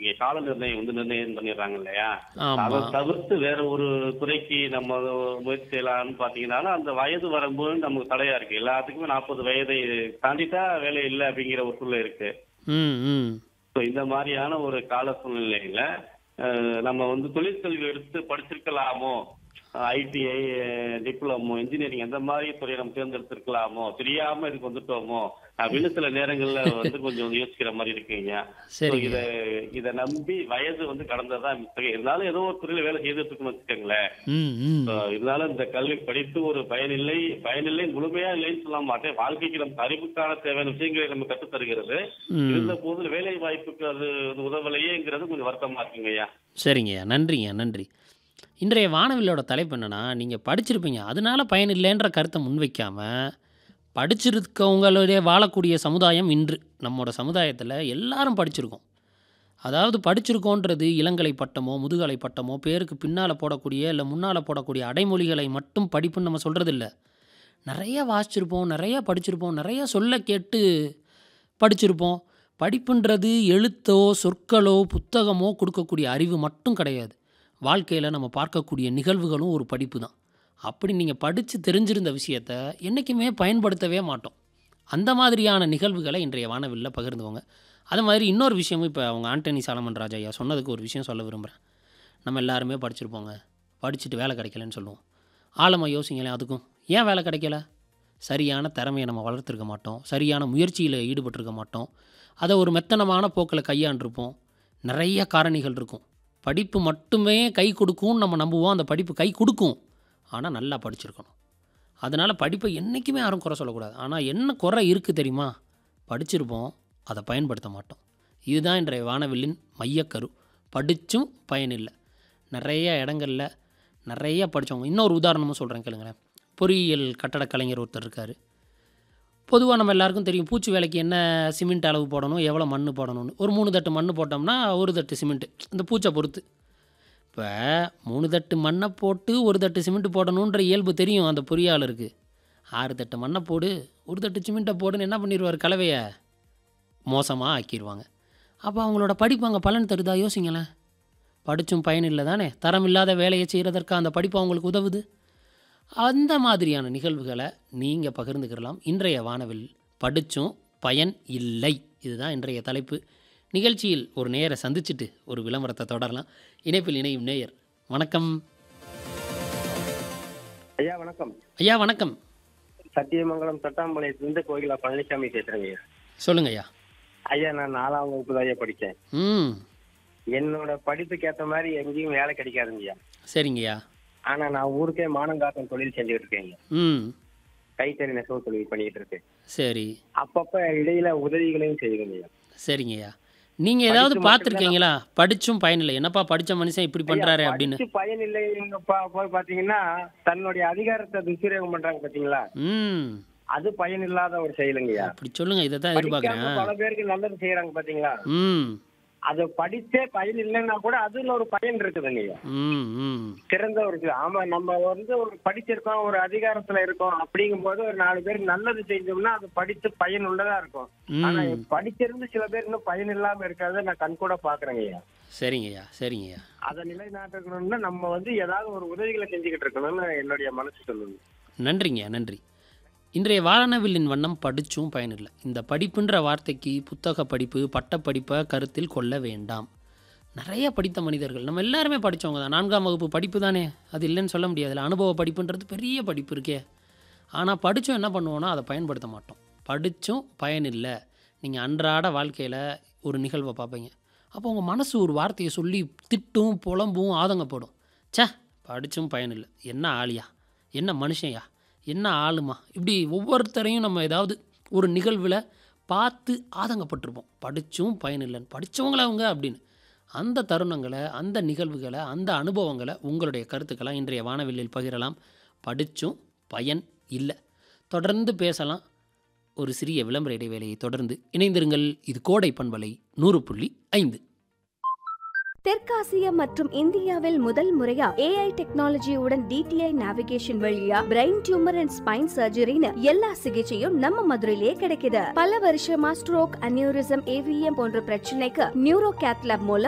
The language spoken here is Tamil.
இன்னைக்கு கால நிர்ணயம் வந்து நிர்ணயம் பண்ணிடுறாங்க இல்லையா ஆமா அதை தவிர்த்து வேற ஒரு துறைக்கு நம்ம முயற்சி செய்யலாம்னு பாத்தீங்கன்னா அந்த வயது வரும்போது நமக்கு தடையா இருக்கு எல்லாத்துக்குமே நாற்பது வயதை தாண்டிட்டா வேலை இல்லை அப்படிங்கிற ஒரு சூழ்நிலை இருக்கு ம் ம் ஸோ இந்த மாதிரியான ஒரு கால சூழ்நிலையில அஹ், நம்ம வந்து தொழிற்கல்வி எடுத்து படிச்சிருக்கலாமோ ஐடிஐ டிப்ளமோ இன்ஜினியரிங் அந்த மாதிரி துறையை நம்ம தேர்ந்தெடுத்திருக்கலாமோ தெரியாம இதுக்கு வந்துட்டோமோ அப்படின்னு சில நேரங்கள்ல வந்து கொஞ்சம் வந்து யோசிக்கிற மாதிரி இருக்குங்க So, சரிங்க இத இத நம்பி வயது வந்து கடந்ததா மிஸ்டேக் இருந்தாலும் ஏதோ ஒரு துறையில வேலை செய்துட்டு இருக்குன்னு வச்சுக்கோங்களேன் ம் ம் So, இருந்தாலும் இந்த கல்வி படித்து ஒரு பயனில்லை பயனில்லை முழுமையா இல்லைன்னு சொல்ல மாட்டேன் வாழ்க்கைக்கு நமக்கு அறிவுக்கான தேவையான விஷயங்களை நம்ம கற்றுத் தருகிறது ம் இருந்த போது வேலை வாய்ப்புக்கு அது வந்து உதவலையேங்கிறது கொஞ்சம் வருத்தமா இருக்குங்க ஐயா சரிங்கய்யா நன்றிங்க நன்றி இன்றைய வானவில்லோட தலைப்பு என்னன்னா நீங்கள் படிச்சிருப்பீங்க அதனால பயன் இல்லைன்ற கருத்தை முன்வைக்காம படிச்சிருக்கவங்களுடைய வாழக்கூடிய சமுதாயம் இன்று நம்மளோட சமுதாயத்தில் எல்லாரும் படிச்சிருக்கோம் அதாவது படிச்சிருக்கோன்றது இளங்கலை பட்டமோ முதுகலை பட்டமோ பேருக்கு பின்னால் போடக்கூடிய இல்லை முன்னால் போடக்கூடிய அடைமொழிகளை மட்டும் படிப்புன்னு நம்ம சொல்கிறது இல்லை நிறைய வாசிச்சிருப்போம் நிறைய படிச்சிருப்போம் நிறைய சொல்ல கேட்டு படிச்சிருப்போம் படிப்புன்றது எழுத்தோ சொற்களோ புத்தகமோ கொடுக்கக்கூடிய அறிவு மட்டும் கிடையாது வாழ்க்கையில் நம்ம பார்க்கக்கூடிய நிகழ்வுகளும் ஒரு படிப்பு தான் அப்படி நீங்கள் படித்து தெரிஞ்சிருந்த விஷயத்த என்றைக்குமே பயன்படுத்தவே மாட்டோம் அந்த மாதிரியான நிகழ்வுகளை இன்றைய வானவில்ல பகிர்ந்துவோங்க அது மாதிரி இன்னொரு விஷயமும் இப்போ அவங்க ஆண்டனி சாலமன் ராஜா ஐயா சொன்னதுக்கு ஒரு விஷயம் சொல்ல விரும்புகிறேன் நம்ம எல்லாருமே படிச்சிருப்போங்க படிச்சுட்டு வேலை கிடைக்கலன்னு சொல்லுவோம் ஆழமாக யோசிங்களேன் அதுக்கும் ஏன் வேலை கிடைக்கல சரியான திறமையை நம்ம வளர்த்துருக்க மாட்டோம் சரியான முயற்சியில் ஈடுபட்டிருக்க மாட்டோம் அதை ஒரு மெத்தனமான போக்கில் கையாண்டிருப்போம் நிறைய காரணிகள் இருக்கும் படிப்பு மட்டுமே கை கொடுக்கும்னு நம்ம நம்புவோம் அந்த படிப்பு கை கொடுக்கும் ஆனால் நல்லா படிச்சிருக்கணும் அதனால் படிப்பை என்றைக்குமே யாரும் குறை சொல்லக்கூடாது ஆனால் என்ன குறை இருக்குது தெரியுமா படிச்சிருப்போம் அதை பயன்படுத்த மாட்டோம் இதுதான் இன்றைய வானவில்லின் மையக்கரு படித்தும் பயனில்லை நிறைய இடங்களில் நிறைய படித்தவங்க இன்னொரு உதாரணமும் சொல்கிறேன் கேளுங்களேன் பொறியியல் கட்டடக் கலைஞர் ஒருத்தர் இருக்கார் பொதுவாக நம்ம எல்லாருக்கும் தெரியும் பூச்சி வேலைக்கு என்ன சிமெண்ட் அளவு போடணும் எவ்வளோ மண் போடணும்னு ஒரு மூணு தட்டு மண் போட்டோம்னா ஒரு தட்டு சிமெண்ட்டு இந்த பூச்சை பொறுத்து இப்போ மூணு தட்டு மண்ணை போட்டு ஒரு தட்டு சிமெண்ட் போடணுன்ற இயல்பு தெரியும் அந்த பொறியாளருக்கு ஆறு தட்டு மண்ணை போடு ஒரு தட்டு சிமெண்ட்டை போடுன்னு என்ன பண்ணிடுவார் கலவையை மோசமாக ஆக்கிடுவாங்க அப்போ அவங்களோட படிப்பு அங்கே பலன் தருதா யோசிங்களேன் படித்தும் பயனில்லை தானே தரம் இல்லாத வேலையை செய்கிறதற்கு அந்த படிப்பு அவங்களுக்கு உதவுது அந்த மாதிரியான நிகழ்வுகளை நீங்கள் பகிர்ந்துக்கிறலாம் இன்றைய வானவில் படித்தும் பயன் இல்லை இதுதான் இன்றைய தலைப்பு நிகழ்ச்சியில் ஒரு நேயரை சந்திச்சுட்டு ஒரு விளம்பரத்தை தொடரலாம் இணைப்பில் இணையும் நேயர் வணக்கம் ஐயா வணக்கம் ஐயா வணக்கம் சத்தியமங்கலம் தட்டாம்பாளையத்திலிருந்து கோகிலா பழனிசாமி பேசுறேங்க ஐயா. சொல்லுங்க ஐயா ஐயா நான் நாலாம் வகுப்பு தான் ஐயா படிச்சேன் ம் என்னோட படிப்புக்கு ஏத்த மாதிரி எங்கேயும் வேலை கிடைக்காதுங்க ஐயா சரிங்கய்யா ஆனா நான் ஊருக்கே மானங்காக்கும் தொழில் செஞ்சுட்டு இருக்கேங்க ம் கைத்தறி நெசவு தொழில் பண்ணிட்டு இருக்கேன் சரி அப்பப்ப இடையில உதவிகளையும் செய்யுங்க ஐயா சரிங்கய்யா நீங்கள் ஏதாவது படிச்சு பார்த்துருக்கீங்களா படிச்சும் பயனில்லை என்னப்பா படித்த மனுஷன் இப்படி பண்ணுறாரு ஐயா, அப்படின்னு படிச்சு பயன் இல்லைங்க போய் பாத்தீங்கன்னா தன்னுடைய அதிகாரத்தை துஷ்பிரயோகம் பண்றாங்க பாத்தீங்களா ம் அது பயன் இல்லாத ஒரு செயலுங்கய்யா அப்படி சொல்லுங்க இதை தான் எதிர்பார்க்குறேன் படிக்காம பல பேருக்கு நல்லது செய்யறாங்க பாத்தீங்களா ம் அது படிச்சே பயன் இல்லைன்னா கூட அதுல ஒரு பயன் இருக்குதுங்க ஐயா ம் ம் சிறந்த ஒரு இது. ஆமா நம்ம வந்து ஒரு படிச்சிருக்கோம் ஒரு அதிகாரத்துல இருக்கோம் அப்படிங்கும்போது ஒரு நாலு பேர் நல்லது செஞ்சோம்னா அது படித்து பயன் உள்ளதா இருக்கும் ஆனா ம் படிச்சிருந்து சில பேர் இன்னும் பயன் இல்லாம இருக்காத நான் கண் கூட பாக்குறேங்க ஐயா சரிங்கய்யா சரிங்கய்யா அதை நிலைநாட்டணும்னா நம்ம வந்து ஏதாவது ஒரு உதவிகளை செஞ்சுக்கிட்டு இருக்கணும்னு என்னுடைய மனசு சொல்லுது நன்றிங்க நன்றி இன்றைய வானவில்லின் வண்ணம் படிச்சும் பயனில்லை இந்த படிப்புன்ற வார்த்தைக்கு புத்தக படிப்பு பட்டப்படிப்பை கருத்தில் கொள்ள வேண்டாம் நிறைய படித்த மனிதர்கள் நம்ம எல்லாருமே படித்தவங்க தான் நான்காம் வகுப்பு படிப்பு தானே அது இல்லைன்னு சொல்ல முடியாதுல்ல அனுபவ படிப்புன்றது பெரிய படிப்பு இருக்கே ஆனால் படித்தும் என்ன பண்ணுவோன்னா அதை பயன்படுத்த மாட்டோம் படித்தும் பயனில்லை நீங்கள் அன்றாட வாழ்க்கையில் ஒரு நிகழ்வை பார்ப்பீங்க அப்போ உங்கள் மனசு ஒரு வார்த்தையை சொல்லி திட்டும் புலம்பும் ஆதங்கப்படும் ச்சே படித்தும் பயனில்லை என்ன ஆளியா என்ன மனுஷன்யா என்ன ஆளுமா இப்படி ஒவ்வொருத்தரையும் நம்ம ஏதாவது ஒரு நிகழ்வில் பார்த்து ஆதங்கப்பட்டிருப்போம் படித்தும் பயனில்லைன்னு படித்தவங்கள அவங்க அப்படின்னு அந்த தருணங்களை அந்த நிகழ்வுகளை அந்த அனுபவங்களை உங்களுடைய கருத்துக்களை இன்றைய வானவில்லில் பகிரலாம் படித்தும் பயன் இல்லை தொடர்ந்து பேசலாம் ஒரு சிறிய விளம்பர இடைவேளையை தொடர்ந்து இணைந்திருங்கள் இது கோடை பண்பலை நூறு புள்ளி ஐந்து தெற்காசியா மற்றும் இந்தியாவில் முதல் முறையா ஏஐ டெக்னாலஜியுடன் டிடிஐ நேவிகேஷன் வழியா பிரெயின் டியூமர் அண்ட் ஸ்பைன் சர்ஜரின்னு எல்லா சிகிச்சையும் நம்ம மதுரையிலே கிடைக்குது பல வருஷமா ஸ்ட்ரோக் அனியூரிசம் ஏவிஎம் போன்ற பிரச்சனைக்கு நியூரோ கேத்லாப் மூலம்